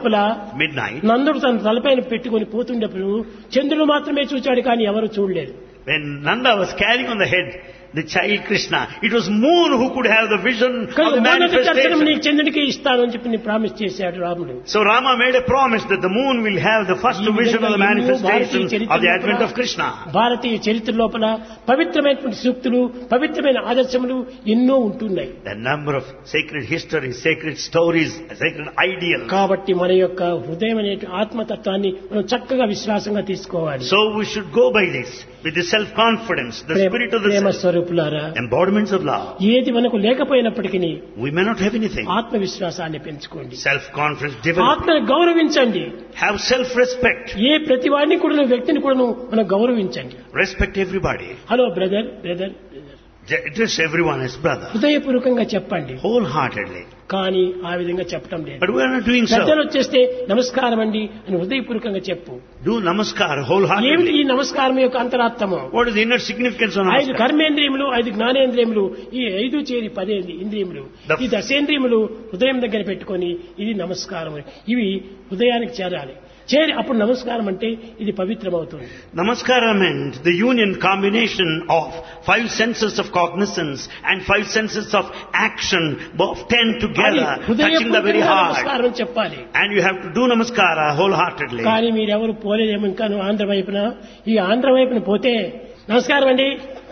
లోపల midnight, నందుడు తన తలపైన పెట్టుకొని పోతుండేప్పుడు చంద్రుడు మాత్రమే చూచాడు కానీ ఎవరు చూడలేదు when Nanda was carrying on the head the child Krishna, it was moon who could have the vision of కనుక the మొదటి దర్శనం manifestation. నీకు చంద్రుడికి ఇస్తానని చెప్పి నీ ప్రామిస్ చేశాడు రాముడు So Rama made a promise that the moon will have the first ఈ vision of the విధంగా ఎన్నో భారతీయ manifestation చరిత్ర of the లోపల, advent of Krishna. భారతీయ చరిత్ర లోపల పవిత్రమైనటువంటి సూక్తులు పవిత్రమైన ఆదర్శములు ఎన్నో ఉంటున్నాయి The number of sacred histories, sacred stories, sacred ideals. కాబట్టి మన యొక్క హృదయం అనే ఆత్మతత్వాన్ని మనం చక్కగా విశ్వాసంగా తీసుకోవాలి So we should go by this with the self-confidence, the Prema spirit of the Prema self, స్వరూపులారా embodiments of love. ఏది మనకు లేకపోయినప్పటికీ We may not have anything. ఆత్మవిశ్వాసాన్ని పెంచుకోండి Self-confidence, develop. ఆత్మను గౌరవించండి Have self-respect. ఏ ప్రతి వాడిని కూడా వ్యక్తిని కూడా మనం గౌరవించండి Respect everybody. Hello brother brother Address everyone as brother. హృదయపూర్వకంగా చెప్పండి Wholeheartedly. కానీ ఆ విధంగా చెప్పడం లేదు But we are not doing పెద్దలు so. వచ్చేస్తే నమస్కారం అండి అని హృదయపూర్వకంగా చెప్పు Do namaskar ఏమిటి wholeheartedly. ఈ నమస్కారం యొక్క అంతరార్థము What is the inner significance of ఐదు namaskar? కర్మేంద్రియములు ఐదు జ్ఞానేంద్రియములు ఈ ఐదు చేరి పదే ఇంద్రియములు The- ఈ దశేంద్రియములు హృదయం దగ్గర పెట్టుకొని ఇది నమస్కారం ఇవి హృదయానికి చేరాలి చేరి అప్పుడు నమస్కారం అంటే ఇది పవిత్రమవుతుంది Namaskara meant the union combination of five senses of cognizance and five senses of action, both ten అది together, touching the very హృదయపూర్వకంగా heart. నమస్కారం చెప్పాలి And you have to do namaskara wholeheartedly. కానీ మీరెవరు పోలేదేమో ఇంకా ఆంధ్ర వైపున ఈ ఆంధ్ర వైపున పోతే నమస్కారం అండి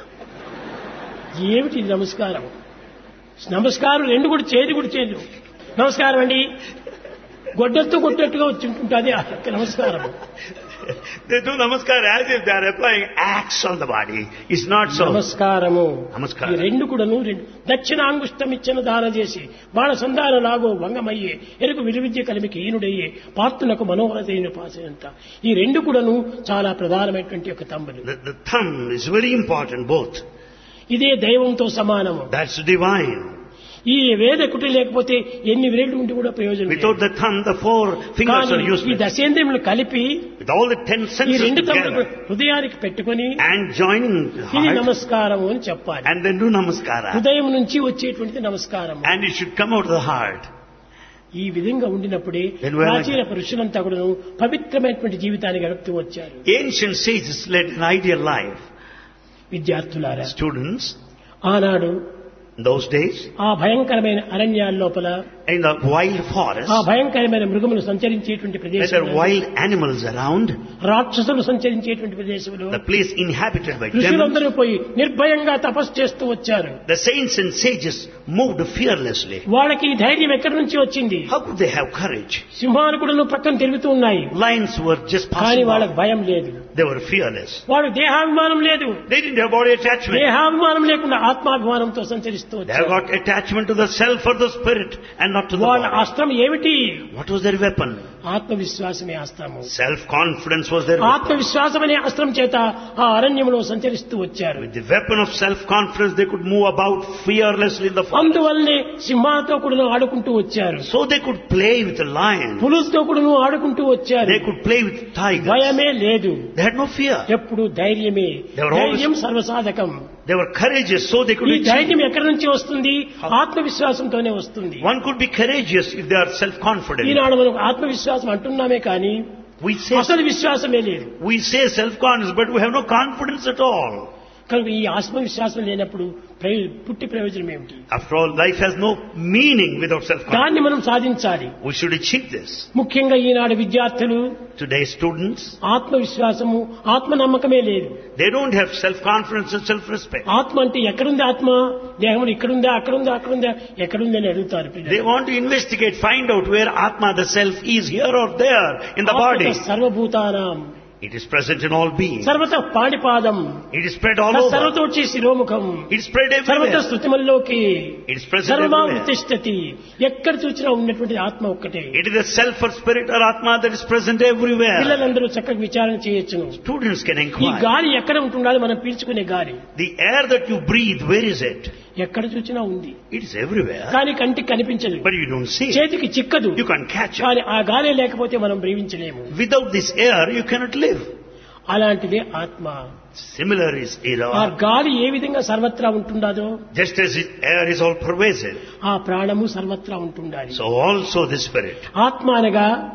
ఏమిటి ఇది నమస్కారం నమస్కారం రెండు కూడా చేతి కూడా చేయదు నమస్కారం అండి గొడ్డలతో కొట్టేట్టుగా వచ్చి ఉంటుంది ఆ యొక్క నమస్కారం They do namaskara as if they are applying axe on the body. It's not so. నమస్కారము నమస్కారం. ఈ రెండు కూడాను రెండు దక్షిణాంగుష్టం ఇచ్చిన దాన చేసి బాణ సంధాన లాగో వంగమయ్యే ఎరుకు విలువిద్య కలిమికి ఈనుడయ్యే పాత్రునకు మనోహరతైన పాసంత ఈ రెండు కూడాను చాలా ప్రధానమైనటువంటి ఒక తమ్ములు The, the thumb is very important, both. ఇదే దైవంతో సమానము That's divine. ఈ వేద కుటి లేకపోతే ఎన్ని వేళ్ళు ఉండి కూడా ప్రయోజనం లేదు. Without the thumb, the four fingers కానీ are ఈ useless. దశేంద్రియములు కలిపి With all the ten ఈ senses రెండు తమ్ములు together హృదయానికి పెట్టుకొని and joining the ఇది heart నమస్కారము అని చెప్పాలి and then do namaskara. హృదయం నుంచి వచ్చేటువంటిది నమస్కారం And it should come out of the heart. ఈ విధంగా ఉండినప్పుడే Then we are ప్రాచీన పురుషులంతా కూడా పవిత్రమైనటువంటి జీవితాన్ని గడుపుతూ వచ్చారు Ancient sages led an ideal life. విద్యార్థులారా Students, ఆనాడు in those days, ఆ భయంకరమైన అరణ్యాల లోపల in the wild forest, ఆ భయంకరమైన మృగములు సంచరించేటువంటి there are ప్రదేశంలో wild animals around, రాక్షసులు సంచరించేటువంటి ప్రదేశంలో the place inhabited by demons. ఋషులందరూ పోయి నిర్భయంగా తపస్సు చేస్తూ వచ్చారు The saints and sages moved fearlessly. వాళ్ళకి ఈ ధైర్యం ఎక్కడి నుంచి వచ్చింది How could they have courage? సింహాలు కూడా పక్కన తిరుగుతూ ఉన్నాయి Lions were just కానీ passing వాళ్ళకి by. భయం లేదు They were fearless. వాడు దేహాభిమానం లేదు They didn't have body attachment. దేహాభిమానం లేకుండా ఆత్మాభిమానంతో సంచరిస్తూ They have వచ్చారు got attachment to the self or the spirit and not to the వాళ్ళ body. అస్త్రం ఏమిటి What was their weapon? ఆత్మవిశ్వాసమే అస్త్రము Self-confidence was their weapon. ఆత్మవిశ్వాసం అనే అస్త్రం చేత ఆ అరణ్యంలో సంచరిస్తూ వచ్చారు With the weapon of self-confidence, they could move about fearlessly in the forest. అందువల్లనే సింహాలతో కూడా ఆడుకుంటూ వచ్చారు So they could play with the lion. పులులతో కూడా ఆడుకుంటూ వచ్చారు They could play with tigers. భయమే లేదు They had no fear. ఎప్పుడు ధైర్యమే They were always- ధైర్యం సర్వసాధకం They were courageous, so they could ఈ achieve. ధైర్యం ఎక్కడి నుంచి వస్తుంది ఆత్మవిశ్వాసంతోనే వస్తుంది One could be courageous if they are self-confident. ఈనాడు మనకు ఆత్మవిశ్వాసం అంటున్నామే కానీ We say, అసలు విశ్వాసమే లేదు we say self-confidence, but we have no confidence at all. కనుక ఈ ఆత్మవిశ్వాసం లేనప్పుడు ప్రయో- పుట్టి ప్రయోజనం ఏమిటి After all, life has no meaning without self-confidence. దాన్ని మనం సాధించాలి We should achieve this. ముఖ్యంగా ఈనాడు విద్యార్థులు Today's students, ఆత్మవిశ్వాసము ఆత్మ నమ్మకమే లేదు they don't have self-confidence and self-respect. ఆత్మ అంటే ఎక్కడుంది ఆత్మ దేహం ఇక్కడుందా అక్కడుందా అక్కడుందా ఎక్కడుంది అని అడుగుతారు పిల్లలు. They want to investigate, find out where Atma, the self, is here or there in the body. ఆత్మ సర్వభూతానాం It is present in all beings. సర్వత పాణిపాదం It is spread all over. సర్వతోచి శిరోముఖం It is spread సర్వత everywhere. స్థుతిమల్లోకి It is present సర్వమాం everywhere. తిష్టతి ఎక్కడ చూసినా ఉన్నటువంటి ఆత్మ ఒక్కటే It is the self or spirit or Atma that is present everywhere. పిల్లలందరూ చక్కగా విచారణ చేయొచ్చును Students can ఈ inquire. గాలి ఎక్కడ ఉంటుండాలి మనం పీల్చుకునే గాలి The air that you breathe, where is it? ఎక్కడ చూసినా ఉంది It is everywhere. కానీ కంటికి కనిపించదు But you don't see it. చేతికి చిక్కదు You can't catch it. కానీ ఆ గాలి లేకపోతే మనం బ్రీవించలేము Without this air, you cannot live. అలాంటిదే ఆత్మ Similar is ఆ air. గాలి ఏ విధంగా సర్వత్రా ఉంటుండదో Just as it- air is all pervasive, ఆ ప్రాణము సర్వత్రా ఉంటుండాలి so also the spirit. ఆత్మ అనగా